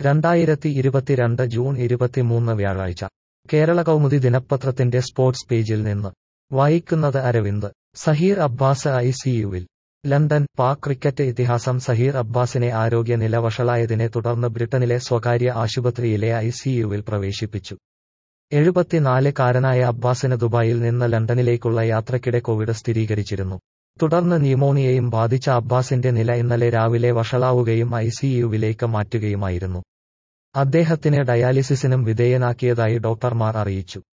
രണ്ടായിരത്തി ഇരുപത്തിരണ്ട് ജൂൺ ഇരുപത്തിമൂന്ന് വ്യാഴാഴ്ച കേരള കൗമുദി ദിനപത്രത്തിന്റെ സ്പോർട്സ് പേജിൽ നിന്ന് വായിക്കുന്നത് അരവിന്ദ് സഹീർ അബ്ബാസ് ഐ സിയുവിൽ ലണ്ടൻ പാക് ക്രിക്കറ്റ് ഇതിഹാസം സഹീർ അബ്ബാസിനെ ആരോഗ്യനില വഷളായതിനെ തുടർന്ന് ബ്രിട്ടനിലെ സ്വകാര്യ ആശുപത്രിയിലെ ഐ സിയുവിൽ പ്രവേശിപ്പിച്ചു എഴുപത്തിനാല് കാരനായ അബ്ബാസിന് ദുബായിൽ നിന്ന് ലണ്ടനിലേക്കുള്ള യാത്രക്കിടെ കോവിഡ് സ്ഥിരീകരിച്ചിരുന്നു തുടർന്ന് ന്യൂമോണിയയും ബാധിച്ച അബ്ബാസിന്റെ നില ഇന്നലെ രാവിലെ വഷളാവുകയും ഐ സിയുവിലേക്ക് മാറ്റുകയുമായിരുന്നു അദ്ദേഹത്തിന് ഡയാലിസിസിനും വിധേയനാക്കിയതായി ഡോക്ടർമാർ അറിയിച്ചു